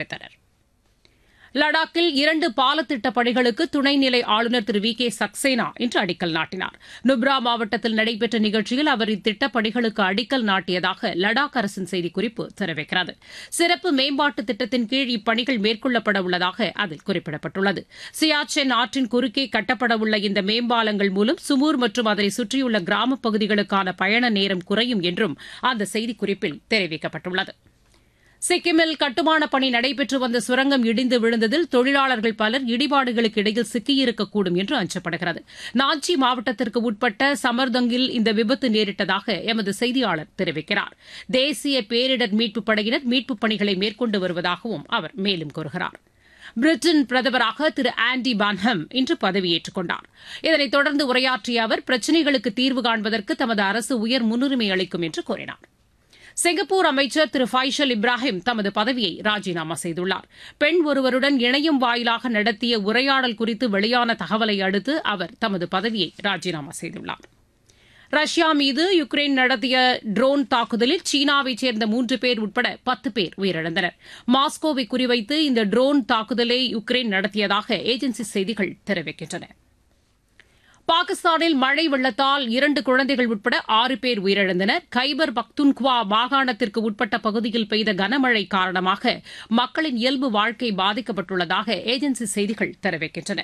தெரிவித்தனர் லடாக்கில் இரண்டு பாலத்திட்ட பணிகளுக்கு துணைநிலை ஆளுநர் திரு வி கே சக்சேனா இன்று அடிக்கல் நாட்டினார் நுப்ரா மாவட்டத்தில் நடைபெற்ற நிகழ்ச்சியில் அவர் இத்திட்டப் பணிகளுக்கு அடிக்கல் நாட்டியதாக லடாக் அரசின் செய்திக்குறிப்பு தெரிவிக்கிறது சிறப்பு மேம்பாட்டு திட்டத்தின் கீழ் இப்பணிகள் மேற்கொள்ளப்பட உள்ளதாக அதில் குறிப்பிடப்பட்டுள்ளது சியாச்சென் ஆற்றின் குறுக்கே கட்டப்படவுள்ள இந்த மேம்பாலங்கள் மூலம் சுமூர் மற்றும் அதனை சுற்றியுள்ள கிராமப் பகுதிகளுக்கான பயண நேரம் குறையும் என்றும் அந்த செய்திக்குறிப்பில் தெரிவிக்கப்பட்டுள்ளது சிக்கிமில் கட்டுமான பணி நடைபெற்று வந்த சுரங்கம் இடிந்து விழுந்ததில் தொழிலாளர்கள் பலர் இடிபாடுகளுக்கு இடையில் சிக்கியிருக்கக்கூடும் என்று அஞ்சப்படுகிறது நாஞ்சி மாவட்டத்திற்கு உட்பட்ட சமர்தங்கில் இந்த விபத்து நேரிட்டதாக எமது செய்தியாளர் தெரிவிக்கிறார் தேசிய பேரிடர் மீட்புப் படையினர் மீட்புப் பணிகளை மேற்கொண்டு வருவதாகவும் அவர் மேலும் கூறுகிறார் பிரிட்டன் பிரதமராக திரு ஆண்டி பான்ஹம் இன்று பதவியேற்றுக் கொண்டார் இதனைத் தொடர்ந்து உரையாற்றிய அவர் பிரச்சினைகளுக்கு தீர்வு காண்பதற்கு தமது அரசு உயர் முன்னுரிமை அளிக்கும் என்று கூறினார் சிங்கப்பூர் அமைச்சர் திரு ஃபைஷல் இப்ராஹிம் தமது பதவியை ராஜினாமா செய்துள்ளார் பெண் ஒருவருடன் இணையம் வாயிலாக நடத்திய உரையாடல் குறித்து வெளியான தகவலை அடுத்து அவர் தமது பதவியை ராஜினாமா செய்துள்ளார் ரஷ்யா மீது யுக்ரைன் நடத்திய ட்ரோன் தாக்குதலில் சீனாவைச் சேர்ந்த மூன்று பேர் உட்பட பத்து பேர் உயிரிழந்தனர் மாஸ்கோவை குறிவைத்து இந்த ட்ரோன் தாக்குதலை யுக்ரைன் நடத்தியதாக ஏஜென்சி செய்திகள் தெரிவிக்கின்றன பாகிஸ்தானில் மழை வெள்ளத்தால் இரண்டு குழந்தைகள் உட்பட ஆறு பேர் உயிரிழந்தனர் கைபர் பக்துன்குவா மாகாணத்திற்கு உட்பட்ட பகுதியில் பெய்த கனமழை காரணமாக மக்களின் இயல்பு வாழ்க்கை பாதிக்கப்பட்டுள்ளதாக ஏஜென்சி செய்திகள் தெரிவிக்கின்றன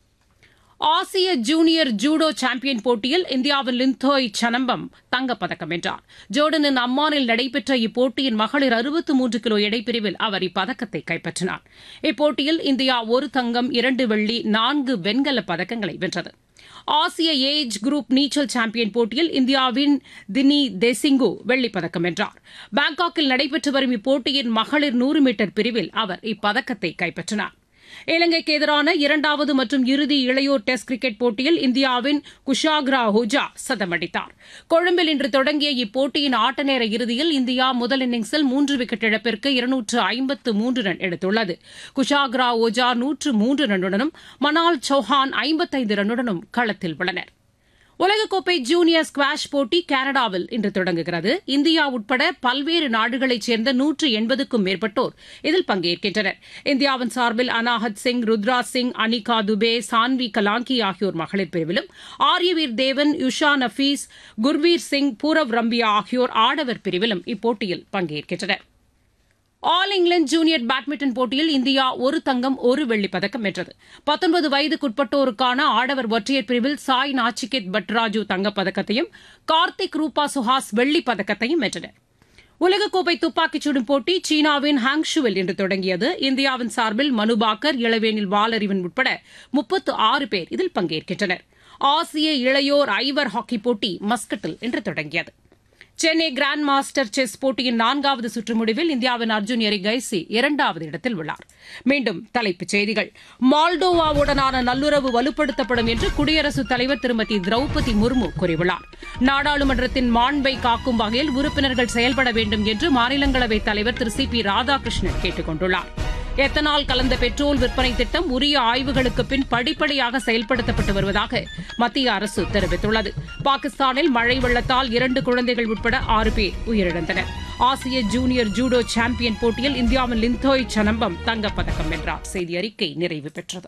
ஆசிய ஜூனியர் ஜூடோ சாம்பியன் போட்டியில் இந்தியாவின் லிந்தோய் சனம்பம் தங்கப்பதக்கம் வென்றார் ஜோர்டனின் அம்மானில் நடைபெற்ற இப்போட்டியின் மகளிர் அறுபத்து மூன்று கிலோ எடைப்பிரிவில் அவர் இப்பதக்கத்தை கைப்பற்றினார் இப்போட்டியில் இந்தியா ஒரு தங்கம் இரண்டு வெள்ளி நான்கு வெண்கலப் பதக்கங்களை வென்றது ஆசிய ஏஜ் குரூப் நீச்சல் சாம்பியன் போட்டியில் இந்தியாவின் தினி தேசிங்கு வெள்ளிப்பதக்கம் வென்றார் பாங்காக்கில் நடைபெற்று வரும் இப்போட்டியின் மகளிர் நூறு மீட்டர் பிரிவில் அவர் இப்பதக்கத்தை கைப்பற்றினார் இலங்கைக்கு எதிரான இரண்டாவது மற்றும் இறுதி இளையோர் டெஸ்ட் கிரிக்கெட் போட்டியில் இந்தியாவின் குஷாக்ரா ஹூஜா சதமடித்தார் கொழும்பில் இன்று தொடங்கிய இப்போட்டியின் ஆட்ட நேர இறுதியில் இந்தியா முதல் இன்னிங்ஸில் மூன்று விக்கெட் இழப்பிற்கு இருநூற்று ஐம்பத்து மூன்று ரன் எடுத்துள்ளது குஷாக்ரா ஓஜா நூற்று மூன்று ரன்னுடனும் மனால் சௌஹான் ஐம்பத்தைந்து ரன்னுடனும் களத்தில் உள்ளனர் உலகக்கோப்பை ஜூனியர் ஸ்குவாஷ் போட்டி கனடாவில் இன்று தொடங்குகிறது இந்தியா உட்பட பல்வேறு நாடுகளைச் சேர்ந்த நூற்று எண்பதுக்கும் மேற்பட்டோர் இதில் பங்கேற்கின்றனர் இந்தியாவின் சார்பில் அனாஹத் சிங் ருத்ரா சிங் அனிகா துபே சான்வி கலாங்கி ஆகியோர் மகளிர் பிரிவிலும் ஆரியவீர் தேவன் யுஷா நஃபீஸ் குர்வீர் சிங் பூரவ் ரம்பியா ஆகியோர் ஆடவர் பிரிவிலும் இப்போட்டியில் பங்கேற்கின்றனர் ஆல் இங்கிலாந்து ஜூனியர் பேட்மிண்டன் போட்டியில் இந்தியா ஒரு தங்கம் ஒரு வெள்ளிப் பதக்கம் வென்றது பத்தொன்பது வயதுக்குட்பட்டோருக்கான ஆடவர் ஒற்றையர் பிரிவில் சாய் நாச்சிகேத் பட்ராஜு தங்கப்பதக்கத்தையும் கார்த்திக் ரூபா சுஹாஸ் வெள்ளிப் பதக்கத்தையும் வென்றனர் உலகக்கோப்பை துப்பாக்கிச் சுடும் போட்டி சீனாவின் ஹாங்ஷுவில் இன்று தொடங்கியது இந்தியாவின் சார்பில் மனுபாக்கர் இளவேனில் வாலறிவன் உட்பட முப்பத்து ஆறு பேர் இதில் பங்கேற்கின்றனர் ஆசிய இளையோர் ஐவர் ஹாக்கி போட்டி மஸ்கட்டில் இன்று தொடங்கியது சென்னை கிராண்ட் மாஸ்டர் செஸ் போட்டியின் நான்காவது சுற்று முடிவில் இந்தியாவின் அர்ஜுன் எரிகைசி இரண்டாவது இடத்தில் உள்ளார் மீண்டும் தலைப்புச் செய்திகள் மால்டோவாவுடனான நல்லுறவு வலுப்படுத்தப்படும் என்று குடியரசுத் தலைவர் திருமதி திரௌபதி முர்மு கூறியுள்ளார் நாடாளுமன்றத்தின் மாண்பை காக்கும் வகையில் உறுப்பினர்கள் செயல்பட வேண்டும் என்று மாநிலங்களவைத் தலைவர் திரு சி பி ராதாகிருஷ்ணன் கேட்டுக் கொண்டுள்ளார் எத்தனால் கலந்த பெட்ரோல் விற்பனை திட்டம் உரிய ஆய்வுகளுக்கு பின் படிப்படியாக செயல்படுத்தப்பட்டு வருவதாக மத்திய அரசு தெரிவித்துள்ளது பாகிஸ்தானில் மழை வெள்ளத்தால் இரண்டு குழந்தைகள் உட்பட ஆறு பேர் உயிரிழந்தனர் ஆசிய ஜூனியர் ஜூடோ சாம்பியன் போட்டியில் இந்தியாவின் லிந்தோய் சனம்பம் தங்கப்பதக்கம் வென்றார் செய்தி அறிக்கை நிறைவு பெற்றது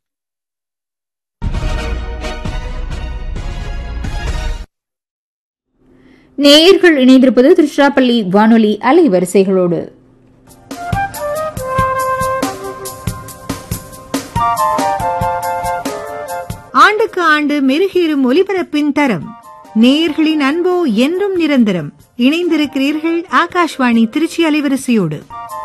நேயர்கள் இணைந்திருப்பது திருச்சிராப்பள்ளி வானொலி அலைவரிசைகளோடு ஆண்டுக்கு ஆண்டு மெருகேறும் ஒலிபரப்பின் தரம் நேயர்களின் அன்போ என்றும் நிரந்தரம் இணைந்திருக்கிறீர்கள் ஆகாஷ்வாணி திருச்சி அலைவரிசையோடு